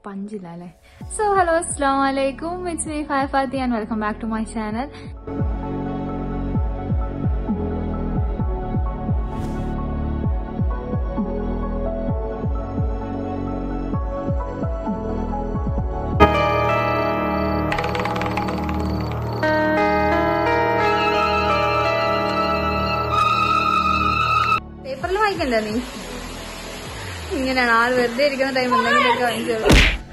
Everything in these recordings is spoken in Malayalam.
പഞ്ചില്ല അല്ലേ സോ ഹലോ അസ്സാം വലൈക്കും it's me five Fathi and welcome back to my channel പേപ്പറിൽ വായിക്കണ്ടേ നീ ഇങ്ങനെയാണ് ആൾ വെറുതെ ഇരിക്കുന്ന ടൈം എന്തെങ്കിലുമൊക്കെ വാങ്ങിച്ചോളൂ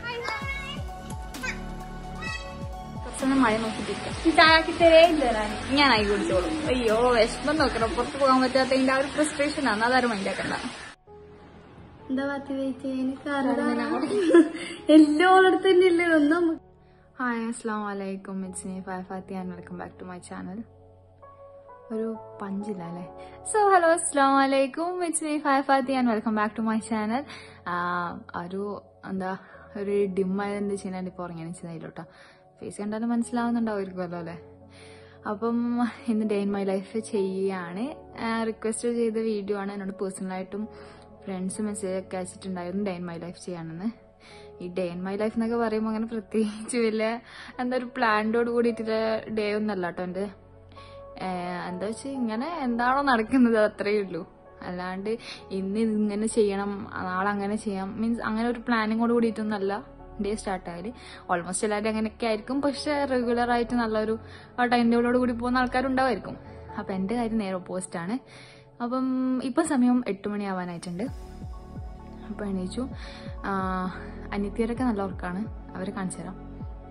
കുറച്ചൊന്ന് മഴ നോക്കിട്ടിരിക്കാം ചായക്ക് തരേയില്ല ഞാൻ ആയി കുടിച്ചോളൂ അയ്യോ വിഷമം നോക്കണം പുറത്ത് പോകാൻ പറ്റാത്തതിന്റെ ആ ഒരു ഫ്രസ്ട്രേഷൻ ആണ് അതാരും മൈൻഡാക്കണ്ട എന്താ പാത്തി വെയിറ്റ് എനിക്ക് എല്ലായിടത്തും തന്നെയല്ലേ ഒന്നും ഹായ് അസ്സാം വലൈക്കും it's me five Fathi and welcome back to my channel ഒരു പഞ്ചില്ല അല്ലേ സോ ഹലോ അസ്സാം വലൈക്കും it's me five Fathi and welcome back to my channel ഒരു എന്താ ഒരു ഡിമ്മായത് എന്താ ചെയ്യുന്നത് ഇപ്പോൾ ഉറങ്ങിയാണ് ചെയ്യുന്നതിലോട്ടോ ഫേസ് കണ്ടാലും മനസ്സിലാവുന്നുണ്ടാവുമായിരിക്കുമല്ലോ അല്ലേ അപ്പം ഇന്ന് ഡേ ഇൻ മൈ ലൈഫ് ചെയ്യുകയാണ് റിക്വസ്റ്റ് ചെയ്ത വീഡിയോ ആണ് എന്നോട് പേഴ്സണലായിട്ടും ഫ്രണ്ട്സ് മെസ്സേജ് ഒക്കെ അയച്ചിട്ടുണ്ടായിരുന്നു ഡേ ഇൻ മൈ ലൈഫ് ചെയ്യാനെന്ന് ഈ ഡേ ഇൻ മൈ ലൈഫ് എന്നൊക്കെ പറയുമ്പോൾ അങ്ങനെ പ്രത്യേകിച്ച് വലിയ എന്താ ഒരു പ്ലാനോട് കൂടിയിട്ടുള്ള ഡേ ഒന്നല്ല കേട്ടോ എൻ്റെ എന്താ വെച്ചാൽ ഇങ്ങനെ എന്താണോ നടക്കുന്നത് അത്രയേ ഉള്ളൂ അല്ലാണ്ട് ഇന്ന് ഇങ്ങനെ ചെയ്യണം നാളെ അങ്ങനെ ചെയ്യാം മീൻസ് അങ്ങനെ ഒരു പ്ലാനിങ്ങോട് കൂടിയിട്ടൊന്നല്ല ഡേ സ്റ്റാർട്ട് ആയാല് ഓൾമോസ്റ്റ് എല്ലാവരും അങ്ങനെയൊക്കെ ആയിരിക്കും പക്ഷെ റെഗുലർ ആയിട്ട് നല്ലൊരു ടൈം ടേബിളോട് കൂടി പോകുന്ന ആൾക്കാരുണ്ടാവുമായിരിക്കും അപ്പം എൻ്റെ കാര്യം നേരെ ഓപ്പോസിറ്റ് ആണ് അപ്പം ഇപ്പം സമയം എട്ട് മണിയാവാനായിട്ടുണ്ട് അപ്പോൾ എണീച്ചു അനിത്യരൊക്കെ നല്ല ഉറക്കാണ് അവരെ കാണിച്ചു തരാം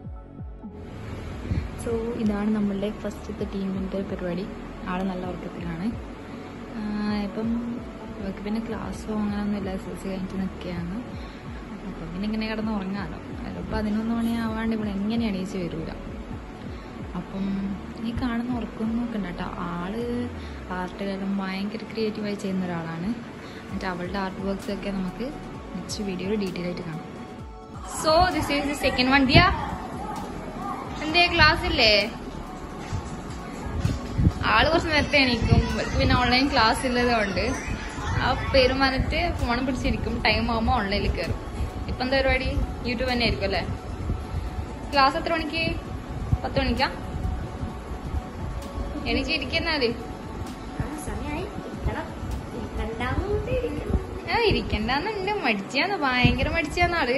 സോ ഇതാണ് നമ്മളുടെ ഫസ്റ്റത്തെ ടീമിൻ്റെ പരിപാടി ആൾ നല്ല ഉറക്കത്തിലാണ് ഇപ്പം ഇവർക്ക് പിന്നെ ക്ലാസ്സോ അങ്ങനെയൊന്നുമില്ല എസ് എൽ സി കഴിഞ്ഞിട്ട് നിൽക്കുകയാണ് അപ്പം പിന്നെ ഇങ്ങനെ കിടന്ന് ഉറങ്ങാമല്ലോ അതിപ്പോൾ പതിനൊന്ന് മണിയാവാണ്ട് ഇവിടെ എങ്ങനെ എണീച്ച് വരില്ല അപ്പം ഈ കാണുന്ന ഉറക്കം നോക്കണ്ട കേട്ടോ ആള് ആർട്ടിലെല്ലാം ഭയങ്കര ക്രിയേറ്റീവായി ചെയ്യുന്ന ഒരാളാണ് എന്നിട്ട് അവളുടെ ആർട്ട് വർക്ക്സ് ഒക്കെ നമുക്ക് നെക്സ്റ്റ് വീഡിയോയിൽ ഡീറ്റെയിൽ ആയിട്ട് കാണാം so this is the second one Diya എന്തേ ക്ലാസ് ഇല്ലേ ആള് കുറച്ച് നേരത്തെ എണീക്കും ഇവർക്ക് പിന്നെ ഓൺലൈൻ ക്ലാസ് ഉള്ളതുകൊണ്ട് ആ പേര് പറഞ്ഞിട്ട് ഫോൺ പിടിച്ചിരിക്കും ടൈം ആകുമ്പോൾ ഓൺലൈനിൽ കയറും ഇപ്പം എന്താ പരിപാടി യൂട്യൂബ് തന്നെ ആയിരിക്കും അല്ലേ ക്ലാസ് എത്ര മണിക്ക് പത്ത് മണിക്കാ എണീച്ചിരിക്കുന്നാല് ആ ഇരിക്കണ്ടെന്നുണ്ട് മടിച്ചാന്ന് ഭയങ്കര മടിച്ചാന്നാള്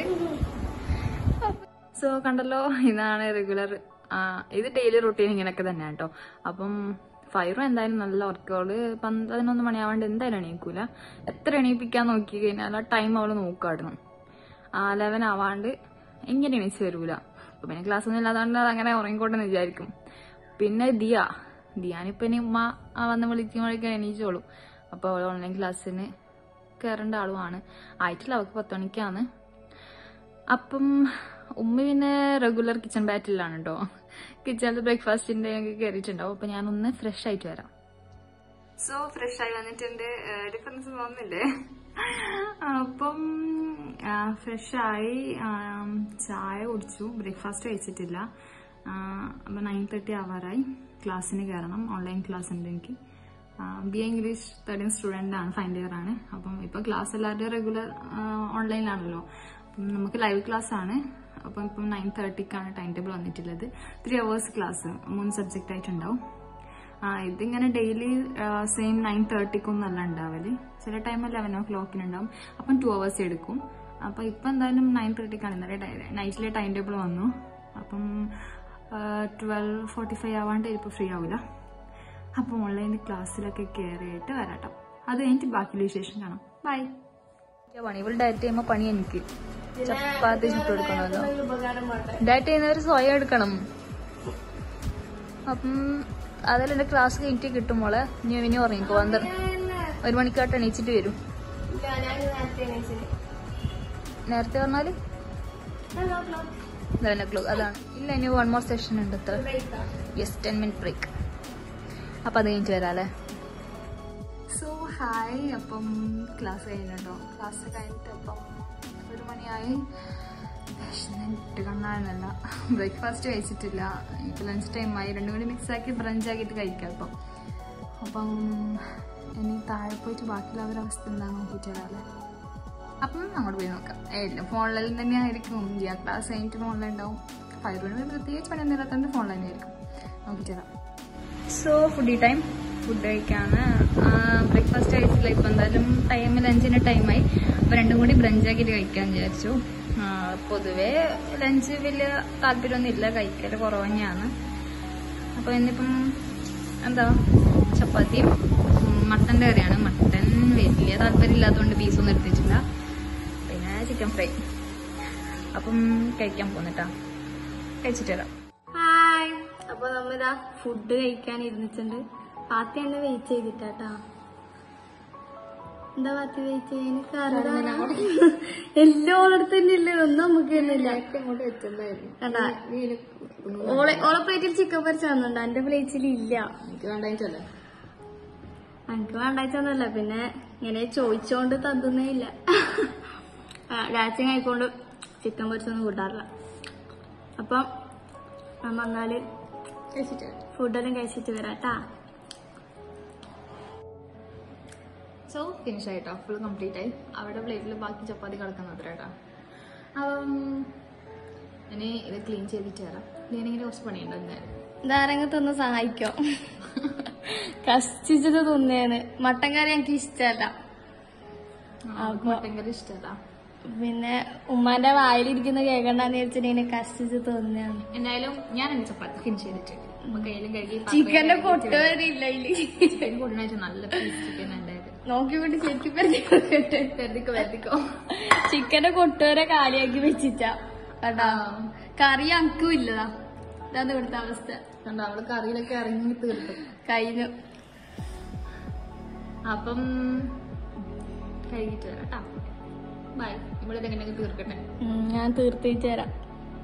സോ കണ്ടല്ലോ ഇതാണ് റെഗുലർ ഇത് ഡെയിലി റൂട്ടീൻ ഇങ്ങനെയൊക്കെ തന്നെയാണ് കേട്ടോ അപ്പം ഫൈറും എന്തായാലും നല്ല വർക്കോള് പതിനൊന്ന് മണിയാവാണ്ട് എന്തായാലും എണീക്കൂല എത്ര എണീപ്പിക്കാൻ നോക്കി കഴിഞ്ഞാൽ ആ ടൈം അവള് നോക്കായിരുന്നു ആ ലെവൻ ആവാണ്ട് എങ്ങനെ എണീച്ച് വരൂല അപ്പൊ പിന്നെ ക്ലാസ് ഒന്നും ഇല്ലാത്തതുകൊണ്ട് അങ്ങനെ ഉറങ്ങിക്കോട്ടെന്ന് വിചാരിക്കും പിന്നെ ദിയ ദിയാനിപ്പോ ഇനി ഉമ്മ വന്ന് വിളിക്കുമ്പോഴേക്കും എണീച്ചോളും അപ്പോൾ അവൾ ഓൺലൈൻ ക്ലാസ്സിന് കയറേണ്ട ആളുമാണ് ആയിട്ടില്ല അവൾക്ക് പത്ത് മണിക്കാണ് അപ്പം ഉമ്മ പിന്നെ റെഗുലർ കിച്ചൺ ബാറ്റിലാണ് കേട്ടോ കിച്ചണിൽ ബ്രേക്ക്ഫാസ്റ്റിന്റെ ഒക്കെ കയറിയിട്ടുണ്ടാവും അപ്പൊ ഞാനൊന്ന് ഫ്രഷ് ആയിട്ട് വരാം സോ ഫ്രഷ് ആയി വന്നിട്ടുണ്ട് ഡിഫറൻസ് തോന്നുന്നില്ലേ അപ്പം ഫ്രഷ് ആയി ചായ കുടിച്ചു ബ്രേക്ക്ഫാസ്റ്റ് കഴിച്ചിട്ടില്ല അപ്പൊ നയൻ തേർട്ടി ആവാറായി ക്ലാസ്സിന് കയറണം ഓൺലൈൻ ക്ലാസ് ഉണ്ട് എനിക്ക് B A English third year student ആണ് ഫൈനൽ ഇയർ ആണ് അപ്പം ഇപ്പൊ ക്ലാസ് എല്ലാവരുടെയും റെഗുലർ ഓൺലൈനിലാണല്ലോ അപ്പം നമുക്ക് ലൈവ് ക്ലാസ് ആണ് അപ്പം ഇപ്പം നയൻ തേർട്ടിക്കാണ് ടൈം ടേബിൾ വന്നിട്ടുള്ളത് ത്രീ അവേഴ്സ് ക്ലാസ് മൂന്ന് സബ്ജക്റ്റ് ആയിട്ടുണ്ടാവും ആ ഇതിങ്ങനെ ഡെയിലി സെയിം നയൻ തേർട്ടിക്കൊന്നല്ല ഉണ്ടാവല് ചില ടൈം ലെവൻ ഓ ക്ലോക്കിനുണ്ടാവും അപ്പം ടു അവേഴ്സ് എടുക്കും അപ്പം ഇപ്പം എന്തായാലും നയൻ തേർട്ടിക്കാണ് ഇന്നലെ നൈറ്റിലെ ടൈം ടേബിൾ വന്നു അപ്പം ട്വൽവ് ഫോർട്ടി ഫൈവ് ആവാണ്ട് ഇപ്പോൾ ഫ്രീ ആവില്ല അപ്പം ഓൺലൈൻ ക്ലാസ്സിലൊക്കെ കയറിയിട്ട് വരാട്ടോ അത് കഴിഞ്ഞിട്ട് ബാക്കിയുള്ള വിശേഷം കാണാം ബൈ പണി ഇവൾ ഡയറ്റ് ചെയ്യുമ്പോൾ പണി എനിക്ക് ചപ്പാത്തി ചുട്ട് കൊടുക്കണമല്ലോ ഡയറ്റ് ചെയ്യുന്നവർ സ്വയം എടുക്കണം അപ്പം അതെല്ലാം എന്റെ ക്ലാസ് കഴിഞ്ഞിട്ട് കിട്ടും മോളെ ഇനി ഇനി ഉറങ്ങിക്കോ പന്തർ ഒരു മണിക്കാട്ട് എണീച്ചിട്ട് വരും നേരത്തെ പറഞ്ഞാല് ലെവൻ ഓ ക്ലോക്ക് അതാണ് ഇല്ല ഇനി വൺ മോർ സെഷൻ ഉണ്ട് അത്ര യെസ് ടെൻ മിനിറ്റ് ബ്രേക്ക് അപ്പം അത് കഴിഞ്ഞിട്ട് വരാം അല്ലേ സോ ഹായ് അപ്പം ക്ലാസ് കഴിഞ്ഞിട്ടുണ്ടോ ക്ലാസ് കഴിഞ്ഞിട്ട് അപ്പം ഒരു മണിയായി ഇട്ട് കണ്ണാനല്ല ബ്രേക്ക്ഫാസ്റ്റ് കഴിച്ചിട്ടില്ല ഇപ്പം ലഞ്ച് ടൈം ആയി രണ്ടും കൂടി മിക്സ് ആക്കി ബ്രഞ്ച് ആക്കിയിട്ട് കഴിക്കാം ഇപ്പം അപ്പം ഇനി താഴെ പോയിട്ട് ബാക്കിയുള്ള അവരുടെ അവസ്ഥ എന്താണെന്ന് നോക്കിയിട്ട് വരാം അല്ലേ അപ്പം അങ്ങോട്ട് പോയി നോക്കാം എല്ലാം ഫോണിൽ തന്നെ ആയിരിക്കും ജിയാ ക്ലാസ് കഴിഞ്ഞിട്ട് ഫോണിൽ ഉണ്ടാവും ഫൈവ് പ്രത്യേകിച്ച് പണി നേരത്തോണ്ട് ഫോണിൽ തന്നെ ആയിരിക്കും നോക്കിയിട്ട് തരാം സോ ഫുഡി ടൈം ഫുഡ് കഴിക്കാണ് ബ്രേക്ക്ഫാസ്റ്റ് കഴിച്ചില്ല ഇപ്പം എന്തായാലും ടൈം ലഞ്ചിന് ടൈമായി അപ്പോൾ രണ്ടും കൂടി ബ്രഞ്ചാക്കിയിട്ട് കഴിക്കാൻ വിചാരിച്ചു ആ, പൊതുവേ ലഞ്ച് വലിയ താല്പര്യമൊന്നുമില്ല കഴിക്കൽ കുറവ് തന്നെയാണ് അപ്പോൾ ഇന്നിപ്പം എന്താ ചപ്പാത്തിയും ഉം, മട്ടൻ്റെ കറിയാണ് മട്ടൻ വലിയ താല്പര്യം ഇല്ലാത്തതുകൊണ്ട് പീസൊന്നും എടുത്തിട്ടില്ല പിന്നെ ചിക്കൻ ഫ്രൈ അപ്പം കഴിക്കാൻ പോന്നിട്ടാ കഴിച്ചിട്ട് വരാം ഹായ് അപ്പൊ നമ്മിതാ ഫുഡ് കഴിക്കാൻ ഇരുന്നിട്ടുണ്ട് പാത്തി എന്നെ വെയിറ്റ് ചെയ്തിട്ടാട്ടാ എന്താ പാത്തി വെയിറ്റ് ചെയ്യാൻ എല്ലായിടത്തും തന്നെ ഇല്ലേ ഒന്നും നമുക്ക് തന്നില്ല കണ്ടാ ഓളെ ഓളെ പ്ലേറ്റിൽ ചിക്കൻ പൊരിച്ച തന്നുണ്ട് എന്റെ പ്ലേറ്റിൽ ഇല്ല എനിക്ക് വേണ്ടായിട്ടല്ലേ എനിക്ക് വേണ്ടാച്ചൊന്നുമല്ല പിന്നെ ഇങ്ങനെ ചോദിച്ചോണ്ട് തന്നേ ഇല്ല രാജ്യം കഴിക്കൊണ്ട് ചിക്കൻ പൊരിച്ചൊന്നും കൂട്ടാറില്ല അപ്പം ഞാൻ വന്നാല് കഴിച്ചിട്ട് ഫുഡെല്ലാം കഴിച്ചിട്ട് വരാട്ടാ സോ ഫിനിഷ് ആയിട്ടോ ഫുൾ കംപ്ലീറ്റ് ആയി അവിടെ പ്ലേറ്റിൽ ബാക്കി ചപ്പാത്തി കിടക്കുന്ന അത്ര കേട്ടോ അപ്പം ഇനി ഇത് ക്ലീൻ ചെയ്തിട്ട് തരാം ക്ലീനിങ്ങിന് കുറച്ച് പണിയുണ്ട് എന്തായാലും ഇതാരെങ്കിലും തിന്ന് സഹായിക്കോ കഷ്ടിച്ചത് തിന്നേന്ന് മട്ടൻ കറി എനിക്ക് ഇഷ്ടമല്ല നമുക്ക് മട്ടൻ കറി ഇഷ്ടമല്ല പിന്നെ ഉമ്മാന്റെ വായിലിരിക്കുന്ന കേൾക്കണ്ടെന്ന് വിചാരിച്ചിട്ട് കഷ്ടിച്ച് തിന്നാണ് എന്തായാലും ഞാൻ എന്റെ ചപ്പാത്തി ഫിനിഷ് ചെയ്തിട്ട് അപ്പൊ കയ്യിലും കഴുകി ചിക്കന്റെ പൊട്ട് വരെ ഇല്ല ഇതില് ചിക്കൻ കൊണ്ടുവന്നിട്ട് നല്ല പീസ് ചിക്കൻ ഉണ്ടായത് നോക്കിക്കൊണ്ട് ശരിക്കും പറഞ്ഞിട്ട് വെറുതിക്കോ വെറുതിക്കോ ചിക്കന്റെ കൊട്ടുവരെ കാലിയാക്കി വെച്ചിട്ടാ കേട്ടാ കറി അനക്കും ഇല്ലതാ ഇതാണ് ഇവിടുത്തെ അവസ്ഥ കണ്ടോ അവള് കറിയിലൊക്കെ ഇറങ്ങി തീർക്കും കഴിഞ്ഞു അപ്പം കഴുകിട്ട് വരാം കേട്ടോ ബൈ ഇവിടെ ഇതെങ്ങനെയൊക്കെ തീർക്കട്ടെ ഉം, ഞാൻ തീർത്തിച്ച് തരാം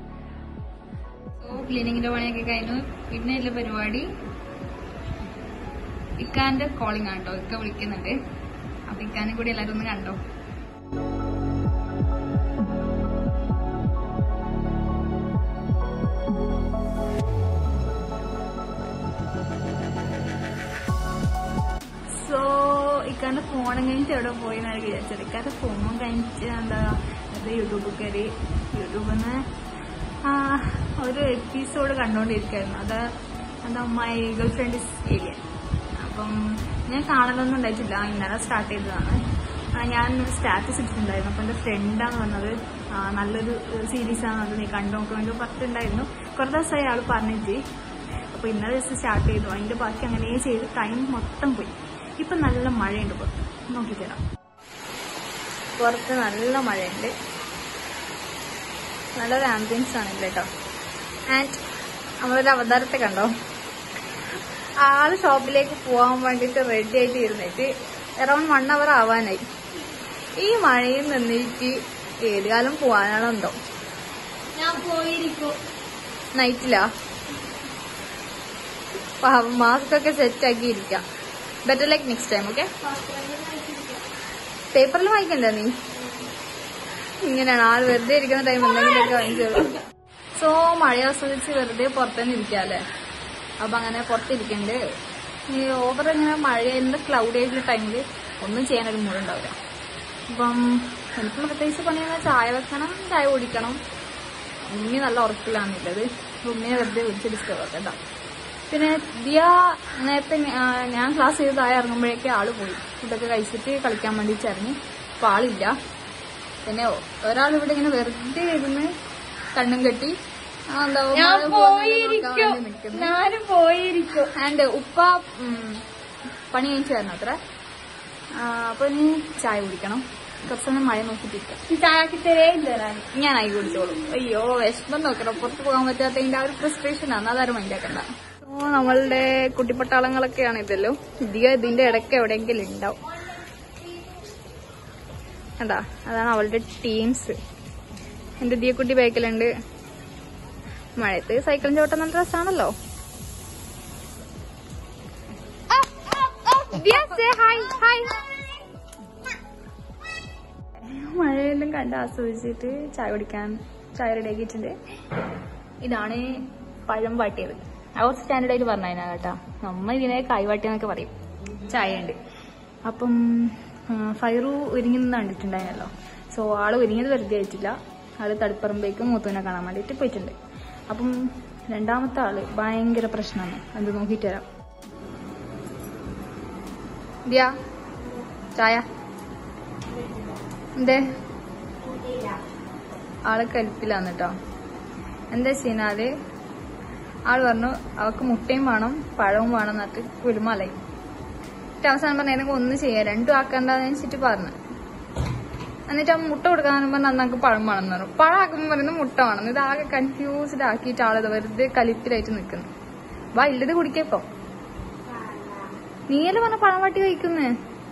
സോ ക്ലീനിങ്ങിന്റെ പണിയൊക്കെ കഴിഞ്ഞു പിന്നെ ഇല്ല പരിപാടി ഇക്കാന്റെ കോളിംഗ് ആണ് കേട്ടോ ഇക്ക വിളിക്കുന്നുണ്ട് അപ്പൊ ഇക്കാനെ കൂടി എല്ലാരും ഒന്ന് കണ്ടോ സോ ഇക്കാന്റെ ഫോൺ കഴിഞ്ഞിട്ട് എവിടെ പോയി എന്നാണ് വിചാരിച്ചത് ഇക്കാന്റെ ഫോൺ കഴിഞ്ഞിട്ട് എന്താ അത് യൂട്യൂബിൽ കയറി യൂട്യൂബിൽ നിന്ന് ഒരു എപ്പിസോഡ് കണ്ടുകൊണ്ടിരിക്കുകയായിരുന്നു അത് എന്താ my girlfriend is alien അപ്പം ഞാൻ കാണലൊന്നും ഉണ്ടായിട്ടില്ല ഇന്നലെ സ്റ്റാർട്ട് ചെയ്തതാണ് ആ, ഞാൻ സ്റ്റാറ്റസ് ഇട്ടിട്ടുണ്ടായിരുന്നു അപ്പം എൻ്റെ ഫ്രണ്ടാണ് വന്നത് ആ, നല്ലൊരു സീരീസാണ് അത് നീ കണ്ടു നോക്കാൻ വേണ്ടി പറഞ്ഞിട്ടുണ്ടായിരുന്നു കുറേ ദിവസമായി ആൾ പറഞ്ഞിട്ട് അപ്പോൾ ഇന്നലെ ദിവസം സ്റ്റാർട്ട് ചെയ്തു അതിൻ്റെ ബാക്കി അങ്ങനെ ചെയ്ത് ടൈം മൊത്തം പോയി ഇപ്പം നല്ല മഴയുണ്ട് പുറത്ത് നോക്കിത്തരാം പുറത്ത് നല്ല മഴയുണ്ട് നല്ലൊരു ആംബിയൻസ് ആണില്ല കേട്ടോ ആൻഡ് നമ്മളൊരു അവതാരത്തെ കണ്ടോ ആള് ഷോപ്പിലേക്ക് പോകാൻ വേണ്ടിയിട്ട് റെഡി ആയിട്ട് ഇരുന്നിട്ട് അറൌണ്ട് വൺ അവർ ആവാനായി ഈ മഴയിൽ നിന്നിട്ട് ഏത് കാലം പോകാനാണോ എന്തോ ഞാൻ പോയിരിക്കും നൈറ്റിലാ പാവം മാസ്ക് ഒക്കെ സെറ്റ് ആക്കി ഇരിക്കാം better like next time okay പേപ്പറിൽ വായിക്കണ്ടേ നീ ഇങ്ങനെയാണ് ആള് വെറുതെ ഇരിക്കുന്ന ടൈം എന്തെങ്കിലുമൊക്കെ വാങ്ങിച്ചോളൂ സോ മഴ ആസ്വദിച്ച് വെറുതെ പുറത്തുനിന്ന് ഇരിക്കാല്ലേ അപ്പൊ അങ്ങനെ പുറത്തിരിക്കണ്ട് ഈ ഓവർ ഇങ്ങനെ മഴ എന്ത് ക്ലൗഡി ആയിട്ടുള്ള ടൈമിൽ ഒന്നും ചെയ്യാനൊരു മൂടുണ്ടാവില്ല അപ്പം എനിക്കുള്ള പ്രത്യേകിച്ച് പണിയെന്ന് ചായ വെക്കണം ചായ കുടിക്കണം ഉമ്മി നല്ല ഉറക്കിലാണുള്ളത് ഉമ്മിനെ വെറുതെ വിളിച്ച് ഡിസ്റ്റർബ് ആക്കണ്ട പിന്നെ ദിയ നേരത്തെ ഞ- ആ, ഞാൻ ക്ലാസ് ചെയ്ത് താഴെ ഇറങ്ങുമ്പോഴേക്കും ആള് പോയി ഫുഡൊക്കെ കഴിച്ചിട്ട് കളിക്കാൻ വേണ്ടി ഇറങ്ങി അപ്പൊ ആളില്ല പിന്നെ ഒരാൾ ഇവിടെ ഇങ്ങനെ വെറുതെ ഇരുന്ന് കണ്ണും കെട്ടി ആ, എന്താ ഞാൻ മഴ പോകുന്നതെല്ലാം നോക്കാൻ പോയിരിക്കും വേണ്ടി നിൽക്കുന്നു. ഞാനും പോയിരിക്കും ആൻഡ് ഉപ്പ ഉം, പണി കഴിച്ചു തരണം അത്ര ആ, അപ്പൊ നീ ചായ കുടിക്കണം കുറച്ചൊന്നും മഴ നോക്കിട്ടിരിക്കാം ചായക്ക് തരേ തരാൻ ഞാൻ ആയി കുടിച്ചോളൂ അയ്യോ വിഷമം നോക്കണം പുറത്ത് പോകാൻ പറ്റാത്തതിന്റെ ആ ഒരു ഫ്രസ്ട്രേഷൻ ആണ് അതാരും മൈൻഡാക്കണ്ട ഓ നമ്മളുടെ കുട്ടിപ്പട്ടാളങ്ങളൊക്കെയാണ് ഇതല്ലോ ഇതിക ഇതിന്റെ ഇടയ്ക്ക് എവിടെയെങ്കിലും ഉണ്ടാവും അതാ അതാണ് അവളുടെ ടീംസ് എന്റെ ദിയക്കുട്ടി ബൈക്കിലുണ്ട് മഴയത്ത് സൈക്കിളും ചോട്ടം നല്ല രസമാണല്ലോ ഹായ് ഹായ് മഴയെല്ലാം കണ്ട് ആസ്വദിച്ചിട്ട് ചായ കുടിക്കാൻ ചായ റെഡിയാക്കിയിട്ടുണ്ട് ഇതാണ് പഴം വാട്ടിയത് ആ കുറച്ച് സ്റ്റാൻഡേർഡ് ആയിട്ട് പറഞ്ഞതിനാ കേട്ടാ നമ്മ ഇതിനെ കായ് വാട്ടിയെന്നൊക്കെ പറയും ചായ ഉണ്ട് അപ്പം ആ, ഫൈറു ഒരുങ്ങി നിന്ന് കണ്ടിട്ടുണ്ടായിരുന്നല്ലോ സോ ആള് ഒരുങ്ങിയത് വെറുതെ ആയിട്ടില്ല ആള് തളിപ്പറമ്പേക്ക് മൂത്തുവിനെ കാണാൻ വേണ്ടിയിട്ട് പോയിട്ടുണ്ട് അപ്പം രണ്ടാമത്തെ ആള് ഭയങ്കര പ്രശ്നമാണ് എന്ത് നോക്കിയിട്ട് വരാം ദിയാ ചായ എന്തേ ആള് കലിപ്പിലാന്ന് കേട്ടോ എന്താ വെച്ചാല് ആള് പറഞ്ഞു അവക്ക് മുട്ടയും വേണം പഴവും വേണം എന്നിട്ട് കുലുമലയും എന്നിട്ട് അവസാനം പറഞ്ഞ ഏതെങ്കിലും ഒന്ന് ചെയ്യാം രണ്ടും ആക്കണ്ടെന്ന് വെച്ചിട്ട് പറഞ്ഞു എന്നിട്ട് ആ മുട്ട കൊടുക്കാന്ന് പറഞ്ഞാൽ അന്നക്ക് പഴം വേണമെന്ന് പറഞ്ഞു പഴം ആക്കുമ്പോൾ പറയുന്നത് മുട്ട വേണം ഇത് ആകെ കൺഫ്യൂസ്ഡ് ആക്കിയിട്ട് ആളത് വെറുതെ കലിപ്പിലായിട്ട് നിൽക്കുന്നു വാ ഇല്ലത് കുടിക്കപ്പോ നീയല്ലേ പറഞ്ഞ പഴം വാട്ടി കഴിക്കുന്നേ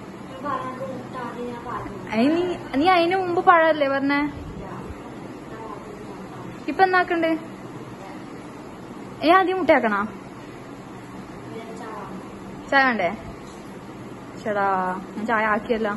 അയിന് നീ അതിന് മുമ്പ് പഴല്ലേ പറഞ്ഞേ ഇപ്പൊ എന്നാക്കണ്ട് ഏ ആദ്യം മുട്ടയാക്കണോ ചായ വേണ്ടേ ചേടാ ഞാൻ ചായ ആക്കിയല്ല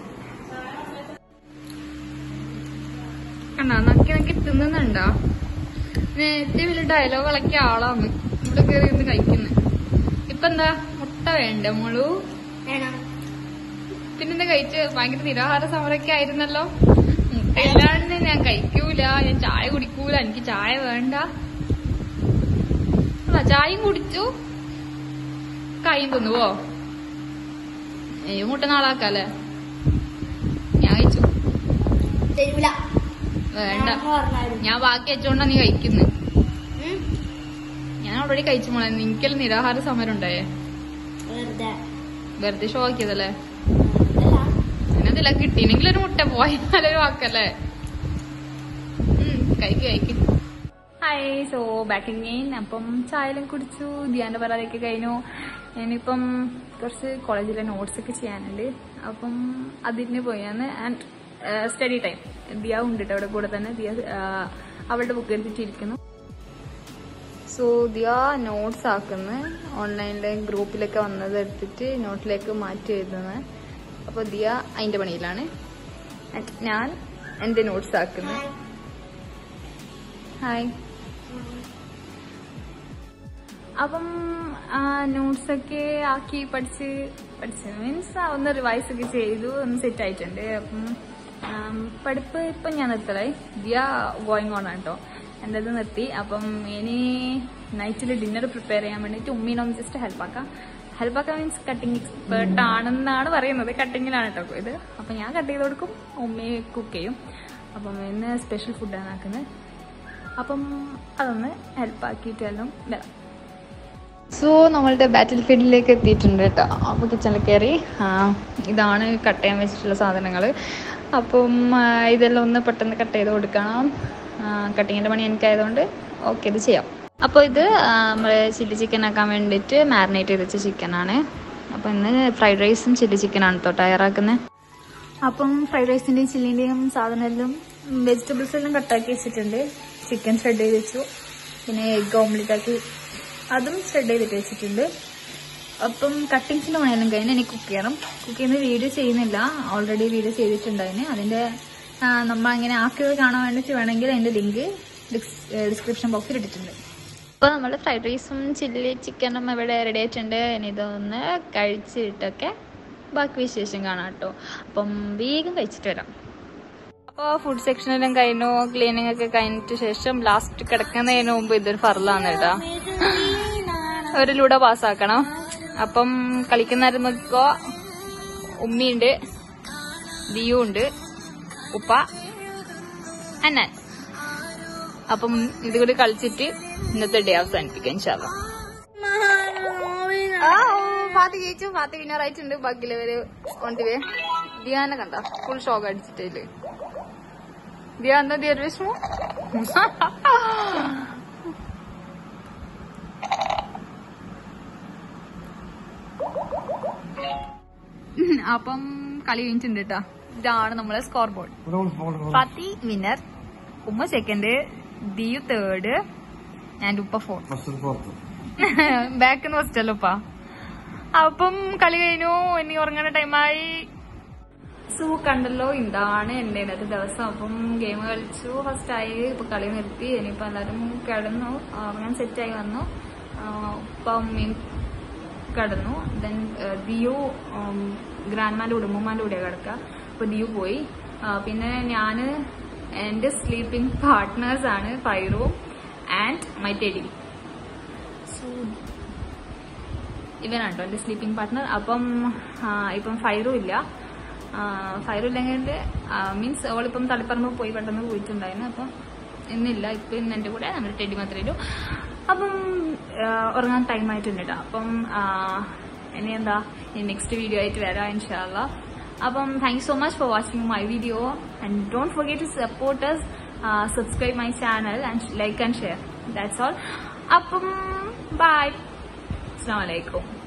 കണ്ടാ നക്കി നക്കി തിന്നുന്നുണ്ടോ നേരത്തെ വലിയ ഡയലോഗ് ഇളക്കിയ ആളാണ് ഇവിടെ കയറി ഇരുന്ന് കഴിക്കുന്നത് ഇപ്പൊ എന്താ മുട്ട വേണ്ട മുളു വേണം പിന്നെന്താ കഴിച്ച് ഭയങ്കര നിരാഹാര സമരമൊക്കെ ആയിരുന്നല്ലോ മുട്ടയില്ലാണ്ട് ഞാൻ കഴിക്കൂല ഞാൻ ചായ കുടിക്കൂല എനിക്ക് ചായ വേണ്ട അല്ല ചായയും കുടിച്ചു കൈയും തിന്നുവോ ഏ മുട്ട നാളാക്കാല്ലേ ഞാൻ കഴിച്ചു തരൂല വേണ്ട പറഞ്ഞായിരുന്നു ഞാൻ ബാക്കി വെച്ചോണ്ടാ നീ കഴിക്കുന്നത് ഞാൻ ഓൾറെഡി കഴിച്ചു മോളെ നിനക്കല്ല നിരാഹാര സമരം ഉണ്ടായേ വെറുതെ വെറുതെ ഷോ ആക്കിയതല്ലേ അല്ല അതിനതില്ല കിട്ടിയില്ലെങ്കിൽ ഒരു മുട്ട പോയാലൊരു വാക്കല്ലേ കഴിക്ക് കഴിക്ക് ഹായ് സോ ബാക്ക് അഗെയിൻ അപ്പം ചായലും കുടിച്ചു ധ്യാന്റെ പരാതിയൊക്കെ കഴിഞ്ഞു ഞാനിപ്പം കുറച്ച് കോളേജിലെ നോട്ട്സ് ഒക്കെ ചെയ്യാനുണ്ട് അപ്പം അതിന് പോയാണ് ആൻഡ് സ്റ്റഡി ടൈം ദിയ ഉണ്ട് കേട്ടോ അവിടെ കൂടെ തന്നെ ദിയ ആ, അവളുടെ ബുക്ക് എടുത്തിട്ടിരിക്കുന്നു സോ ദിയ നോട്ട്സ് ആക്കുന്നു ഓൺലൈനിലെ ഗ്രൂപ്പിലൊക്കെ വന്നത് എടുത്തിട്ട് നോട്ടിലേക്ക് മാറ്റി എഴുതുന്നത് അപ്പോൾ ദിയ അതിൻ്റെ പണിയിലാണ് And ഞാൻ എൻ്റെ നോട്ട്സ് ആക്കുന്നു ഹായ് അപ്പം നോട്ട്സ് ഒക്കെ ആക്കി പഠിച്ച് പഠിച്ച് മീൻസ് ഒന്ന് റിവൈസ് ഒക്കെ ചെയ്തു ഒന്ന് സെറ്റ് ആയിട്ടുണ്ട് അപ്പം ആം, പഠിപ്പ് ഇപ്പം ഞാൻ നിർത്തലായി ദിയ ഗോയിങ് ഓൺ ആണ് കേട്ടോ എൻ്റെ ഇത് നിർത്തി അപ്പം ഇനി നൈറ്റിൽ ഡിന്നർ പ്രിപ്പയർ ചെയ്യാൻ വേണ്ടിയിട്ട് ഉമ്മീനൊന്ന് ജസ്റ്റ് ഹെൽപ്പ് ആക്കാം ഹെൽപ്പ് ആക്കാൻ മീൻസ് കട്ടിങ് എക്സ്പേർട്ട് ആണെന്നാണ് പറയുന്നത് കട്ടിങ്ങിലാണ് കേട്ടോ ഇത് അപ്പം ഞാൻ കട്ട് ചെയ്ത് കൊടുക്കും ഉമ്മി കുക്ക് ചെയ്യും അപ്പം ഇന്ന് സ്പെഷ്യൽ ഫുഡാണ് ആക്കുന്നത് അപ്പം അതൊന്ന് ഹെൽപ്പ് ആക്കിയിട്ടെല്ലാം വരാം സോ നമ്മളുടെ ബാറ്റിൽ ഫീൽഡിലേക്ക് എത്തിയിട്ടുണ്ട് കേട്ടോ അപ്പോൾ കിച്ചണിൽ കയറി ആ, ഇതാണ് കട്ട് ചെയ്യാൻ വെച്ചിട്ടുള്ള സാധനങ്ങൾ അപ്പം ആ, ഇതെല്ലാം ഒന്ന് പെട്ടെന്ന് കട്ട് ചെയ്ത് കൊടുക്കണം കട്ടിങ്ങിൻ്റെ പണി എനിക്കായതുകൊണ്ട് ഓക്കെ ഇത് ചെയ്യാം അപ്പോൾ ഇത് നമ്മൾ ചില്ലി ചിക്കൻ ആക്കാൻ വേണ്ടിയിട്ട് മാരിനേറ്റ് ചെയ്ത് വെച്ച ചിക്കനാണ് അപ്പോൾ ഇന്ന് ഫ്രൈഡ് റൈസും ചില്ലി ചിക്കനാണ് കേട്ടോ തയ്യാറാക്കുന്നത് അപ്പം ഫ്രൈഡ് റൈസിൻ്റെയും ചില്ലിൻ്റെയും സാധനം എല്ലാം വെജിറ്റബിൾസ് എല്ലാം കട്ടാക്കി വെച്ചിട്ടുണ്ട് ചിക്കൻ ഷ്രെഡ് ചെയ്ത് വെച്ചു പിന്നെ എഗ് ഓംലെറ്റ് ആക്കി അതും ഷ്രെഡ് ചെയ്തിട്ട് വെച്ചിട്ടുണ്ട് അപ്പം കട്ടിങ്സിൻ്റെ പണിയെല്ലാം കഴിഞ്ഞ് എനിക്ക് കുക്ക് ചെയ്യണം കുക്ക് ചെയ്യുന്ന വീഡിയോ ചെയ്യുന്നില്ല ഓൾറെഡി വീഡിയോ ചെയ്തിട്ടുണ്ടായിന് അതിൻ്റെ ആ, നമ്മൾ അങ്ങനെ ആക്കിയത് കാണാൻ വേണ്ടിയിട്ട് വേണമെങ്കിൽ അതിൻ്റെ ലിങ്ക് ഡിസ്ക്രിപ്ഷൻ ബോക്സിൽ ഇട്ടിട്ടുണ്ട് അപ്പോൾ നമ്മൾ ഫ്രൈഡ് റൈസും ചില്ലി ചിക്കനും ഇവിടെ റെഡി ആയിട്ടുണ്ട് ഇനി ഇതൊന്ന് കഴിച്ചിട്ടൊക്കെ ബാക്കി വിശേഷം കാണാം കേട്ടോ അപ്പം വേഗം കഴിച്ചിട്ട് വരാം അപ്പോൾ ഫുഡ് സെക്ഷനെല്ലാം കഴിഞ്ഞു ക്ലീനിങ് ഒക്കെ കഴിഞ്ഞിട്ട് ശേഷം ലാസ്റ്റ് കിടക്കുന്നതിന് മുമ്പ് ഇതൊരു ഫറലാണ് കേട്ടോ ഒരു ലൂഡോ പാസ്സാക്കണം അപ്പം കളിക്കുന്നവരെ നോക്കിക്കോ ഉമ്മിയുണ്ട് ദിയു ഉണ്ട് ഉപ്പ അന്നാൻ അപ്പം ഇത് കൂടി കളിച്ചിട്ട് ഇന്നത്തെ ഡേ അവസാനിപ്പിക്കാം ഇൻഷാല്ല ഫാത്തി ജയിച്ചു ഫാത്തി വിന്നർ ആയിട്ടുണ്ട് ബാക്കിയുള്ളവര് കൊണ്ടുവേ ദിയാനെ കണ്ട ഫുൾ ഷോക്ക് അടിച്ചിട്ടില്ലേ ദിയ എന്താ ദിയ ഒരു വിഷമം അപ്പം കളി കഴിഞ്ഞിട്ടുണ്ട് കേട്ടാ ഇതാണ് നമ്മളെ സ്കോർ ബോർഡ് ഫാത്തി വിന്നർ ഉമ്മ സെക്കൻഡ് ദിയു തേർഡ് ആൻഡ് ഉപ്പ ഫോർ ബാക്ക് ഫസ്റ്റ് അല്ലോ ഉപ്പ അപ്പം കളി കഴിഞ്ഞു ഇനി ഉറങ്ങുന്ന ടൈമായി സോ കണ്ടല്ലോ ഇതാണ് എന്റെ ഇന്നത്തെ ദിവസം അപ്പം ഗെയിം കളിച്ചു ഫസ്റ്റ് ആയി ഇപ്പൊ കളി നിർത്തി ഇനിയിപ്പോ എല്ലാരും കിടന്നു ഉറങ്ങാൻ സെറ്റായി വന്നു ആ, ഉപ്പ ഉമ്മയും കടന്നു ദെൻ ദിയു ഗ്രാൻഡ്മാന്റെ കൂടെ ഉമ്മമാന്റെ കൂടെ കിടക്കുക അപ്പൊ ദിയു പോയി ആ, പിന്നെ ഞാന് എന്റെ സ്ലീപ്പിംഗ് പാർട്ട്നേഴ്സ് ആണ് ഫൈറോ ആൻഡ് മൈ ടെഡി സോ ഇവനാട്ടോ എന്റെ സ്ലീപ്പിംഗ് പാർട്ട്ണർ അപ്പം ആ, ഇപ്പം ഫൈറും ഇല്ല ഫൈറും ഇല്ലെങ്കിൽ മീൻസ് അവളിപ്പം തളിപ്പറമ്പ് പോയി പെട്ടെന്ന് പോയിട്ടുണ്ടായിരുന്നു അപ്പം ഇന്നില്ല ഇപ്പം ഇന്ന് എന്റെ കൂടെ നമ്മുടെ ടെഡി മാത്രമേ ഉള്ളൂ അപ്പം ആ, ഉറങ്ങാൻ ടൈം ആയിട്ടുണ്ട് കേട്ടോ അപ്പം ആ, ഇനി എന്താ നെക്സ്റ്റ് വീഡിയോ ആയിട്ട് വരാം ഇൻഷാല്ല അപ്പം thank you so much for watching my video and don't forget to support us subscribe my channel and like and share that's all അപ്പം ബൈ അസ്സാം വലൈക്കും